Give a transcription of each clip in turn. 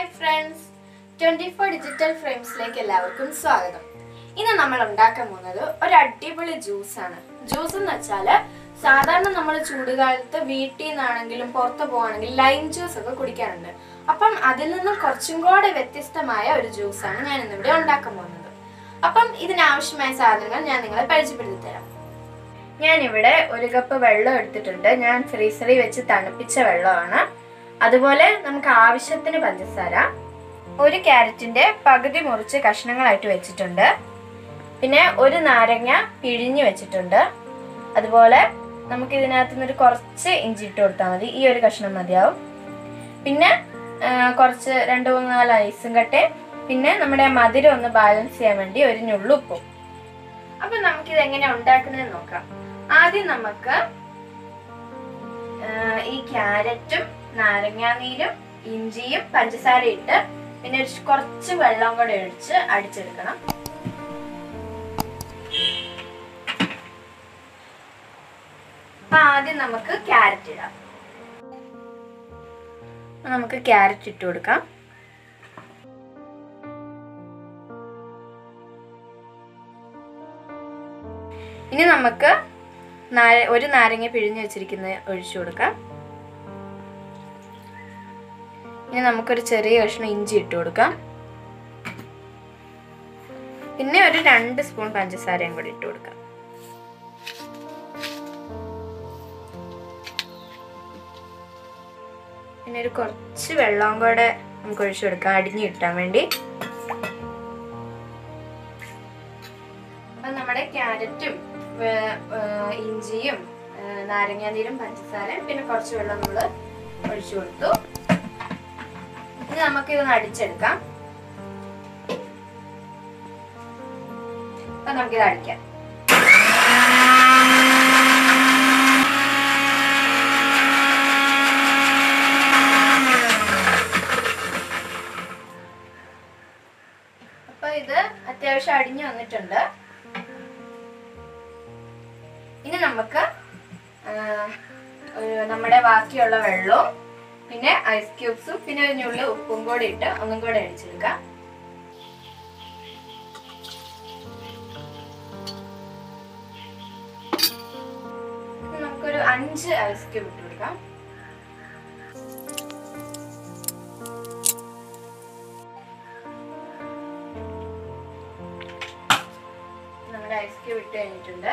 hi friends twenty four digital ഫ്രെയിംസിലേക്ക് എല്ലാവർക്കും സ്വാഗതം ഇന്ന് നമ്മൾ ഉണ്ടാക്കാൻ പോകുന്നത് ഒരു അടിപൊളി ജ്യൂസാണ് ജ്യൂസ് എന്ന് വെച്ചാൽ സാധാരണ നമ്മൾ ചൂടുകാലത്ത് വീട്ടിൽ നിന്നാണെങ്കിലും പുറത്ത് പോവാണെങ്കിലും ലൈം ജ്യൂസ് ഒക്കെ കുടിക്കാറുണ്ട് അപ്പം അതിൽ നിന്നും കുറച്ചും കൂടെ വ്യത്യസ്തമായ ഒരു ജ്യൂസാണ് ഞാൻ ഇന്നിവിടെ ഉണ്ടാക്കാൻ പോകുന്നത് അപ്പം ഇതിനാവശ്യമായ സാധനങ്ങൾ ഞാൻ നിങ്ങളെ പരിചയപ്പെടുത്തി തരാം ഞാനിവിടെ ഒരു കപ്പ് വെള്ളം എടുത്തിട്ടുണ്ട് ഞാൻ ഫ്രീസറിൽ വെച്ച് തണുപ്പിച്ച വെള്ളമാണ് അതുപോലെ നമുക്ക് ആവശ്യത്തിന് പഞ്ചസാര ഒരു ക്യാരറ്റിന്റെ പകുതി മുറിച്ച് കഷ്ണങ്ങളായിട്ട് വെച്ചിട്ടുണ്ട് പിന്നെ ഒരു നാരങ്ങ പിഴിഞ്ഞ് വെച്ചിട്ടുണ്ട് അതുപോലെ നമുക്ക് ഇതിനകത്ത് നിന്നൊരു കുറച്ച് ഇഞ്ചി ഇട്ട് കൊടുത്താൽ മതി ഈ ഒരു കഷ്ണം മതിയാവും പിന്നെ ആ, കുറച്ച് രണ്ട് മൂന്ന് നാല് ഐസും കട്ടെ പിന്നെ നമ്മുടെ മധുരം ഒന്ന് ബാലൻസ് ചെയ്യാൻ വേണ്ടി ഒരു ഞുള്ളു ഉപ്പും അപ്പൊ നമുക്കിത് എങ്ങനെ ഉണ്ടാക്കുന്നതെന്ന് നോക്കാം ആദ്യം നമുക്ക് ആ, ഈ ക്യാരറ്റും നാരങ്ങാനീരും ഇഞ്ചിയും പഞ്ചസാര ഇട്ട് പിന്നെ ഒരു കുറച്ച് വെള്ളം കൂടെ ഒഴിച്ച് അടിച്ചെടുക്കണം അപ്പൊ ആദ്യം നമുക്ക് ക്യാരറ്റ് ഇടാം അപ്പൊ നമുക്ക് ക്യാരറ്റ് ഇട്ട് കൊടുക്കാം ഇനി നമുക്ക് നാര- ഒരു നാരങ്ങ പിഴിഞ്ഞ് വെച്ചിരിക്കുന്നത് ഒഴിച്ചു കൊടുക്കാം ഇനി നമുക്കൊരു ചെറിയ കഷ്ണം ഇഞ്ചി ഇട്ട് കൊടുക്കാം പിന്നെ ഒരു രണ്ട് സ്പൂൺ പഞ്ചസാരയും കൂടി ഇട്ട് കൊടുക്കാം പിന്നെ ഒരു കുറച്ച് വെള്ളം കൂടെ നമുക്ക് ഒഴിച്ചു കൊടുക്കാം അടിഞ്ഞു കിട്ടാൻ വേണ്ടി അപ്പൊ നമ്മുടെ ക്യാരറ്റും വേ- ഏർ ഇഞ്ചിയും ഏർ നാരങ്ങാനീരും പഞ്ചസാരയും പിന്നെ കുറച്ച് വെള്ളം നമ്മൾ ഒഴിച്ചു കൊടുത്തു ഇനി നമുക്ക് ഇതൊന്ന് അടിച്ചെടുക്കാം അപ്പൊ നമുക്കിത് അടിക്കാം അപ്പൊ ഇത് അത്യാവശ്യം അടിഞ്ഞു വന്നിട്ടുണ്ട് ഇനി നമുക്ക് ആ, ഒരു നമ്മുടെ ബാക്കിയുള്ള വെള്ളവും പിന്നെ ഐസ് ക്യൂബ്സും പിന്നെ ഒരു ഞുള്ളി ഉപ്പും കൂടി ഇട്ട് ഒന്നും കൂടെ അടിച്ചെടുക്കാം ഇനി നമുക്കൊരു അഞ്ച് ഐസ് ക്യൂബ് ഇട്ട് കൊടുക്കാം നമ്മുടെ ഐസ് ക്യൂബ് ഇട്ട് കഴിഞ്ഞിട്ടുണ്ട്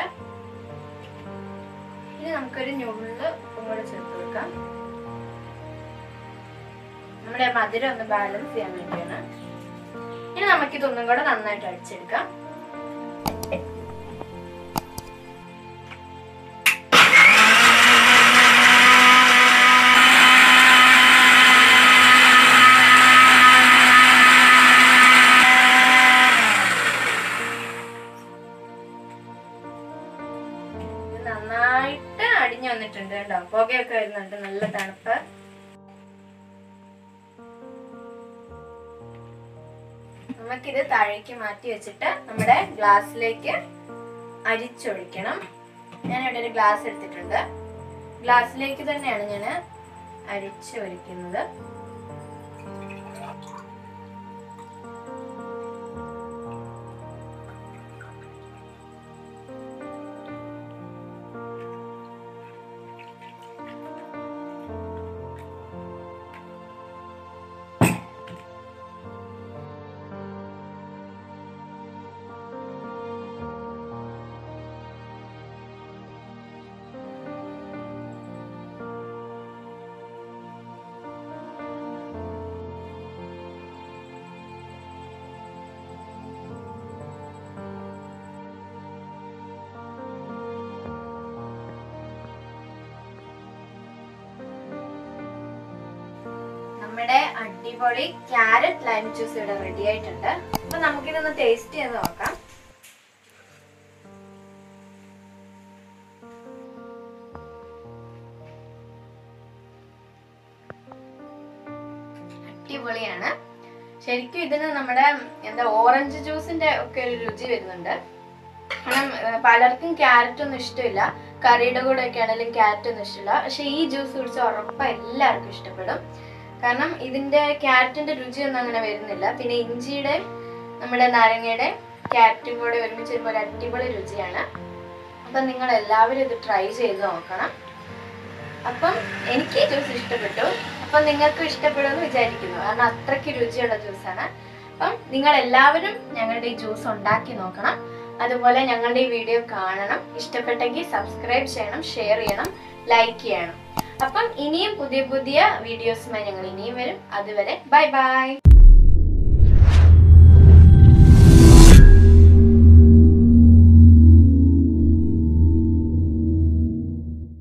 ഇനി നമുക്കൊരു ഞുള്ള് ഉപ്പും കൂടെ ചേർത്ത് കൊടുക്കാം നമ്മുടെ മധുരം ഒന്ന് ബാലൻസ് ചെയ്യാൻ വേണ്ടിയാണ് ഇനി നമുക്കിതൊന്നും കൂടെ നന്നായിട്ട് അടിച്ചെടുക്കാം ഇത് നന്നായിട്ട് അടിഞ്ഞു വന്നിട്ടുണ്ട് കേട്ടോ പുകയൊക്കെ വരുന്നുണ്ട് നല്ല തണുപ്പ് നമുക്കിത് താഴേക്ക് മാറ്റി വെച്ചിട്ട് നമ്മുടെ ഗ്ലാസ്സിലേക്ക് അരിച്ചൊഴിക്കണം ഞാൻ ഇവിടെ ഒരു ഗ്ലാസ് എടുത്തിട്ടുണ്ട് ഗ്ലാസ്സിലേക്ക് തന്നെയാണ് ഞാൻ അരിച്ചൊഴിക്കുന്നത് നമ്മുടെ അടിപൊളി ക്യാരറ്റ് ലൈം ജ്യൂസ് ഇവിടെ റെഡി ആയിട്ടുണ്ട് അപ്പൊ നമുക്കിതൊന്ന് ടേസ്റ്റ് ചെയ്ത് നോക്കാം അടിപൊളിയാണ് ശരിക്കും ഇതിന് നമ്മുടെ എന്താ ഓറഞ്ച് ജ്യൂസിന്റെ ഒക്കെ ഒരു രുചി വരുന്നുണ്ട് കാരണം ഏർ, പലർക്കും ക്യാരറ്റ് ഒന്നും ഇഷ്ടമില്ല കറിയുടെ കൂടെ ഒക്കെ ആണെങ്കിലും ക്യാരറ്റ് ഒന്നും ഇഷ്ടമില്ല പക്ഷെ ഈ ജ്യൂസ് കുടിച്ചാൽ ഉറപ്പാ എല്ലാവർക്കും ഇഷ്ടപ്പെടും കാരണം ഇതിന്റെ ക്യാരറ്റിന്റെ രുചിയൊന്നും അങ്ങനെ വരുന്നില്ല പിന്നെ ഇഞ്ചിയുടെ നമ്മുടെ നാരങ്ങയുടെ ക്യാരറ്റും കൂടെ ഒരുമിച്ച് വരുമ്പോൾ ഒരു അടിപൊളി രുചിയാണ് അപ്പം നിങ്ങൾ എല്ലാവരും ഇത് ട്രൈ ചെയ്ത് നോക്കണം അപ്പം എനിക്ക് ഈ ജ്യൂസ് ഇഷ്ടപ്പെട്ടു അപ്പം നിങ്ങൾക്കും ഇഷ്ടപ്പെടുമെന്ന് വിചാരിക്കുന്നു കാരണം അത്രയ്ക്ക് രുചിയുള്ള ജ്യൂസാണ് അപ്പം നിങ്ങൾ എല്ലാവരും ഞങ്ങളുടെ ഈ ജ്യൂസ് ഉണ്ടാക്കി നോക്കണം അതുപോലെ ഞങ്ങളുടെ ഈ വീഡിയോ കാണണം ഇഷ്ടപ്പെട്ടെങ്കിൽ സബ്സ്ക്രൈബ് ചെയ്യണം ഷെയർ ചെയ്യണം ലൈക്ക് ചെയ്യണം അപ്പം ഇനിയും പുതിയ പുതിയ വീഡിയോസുമായി ഞങ്ങൾ ഇനിയും വരും അതുവരെ ബൈ ബൈ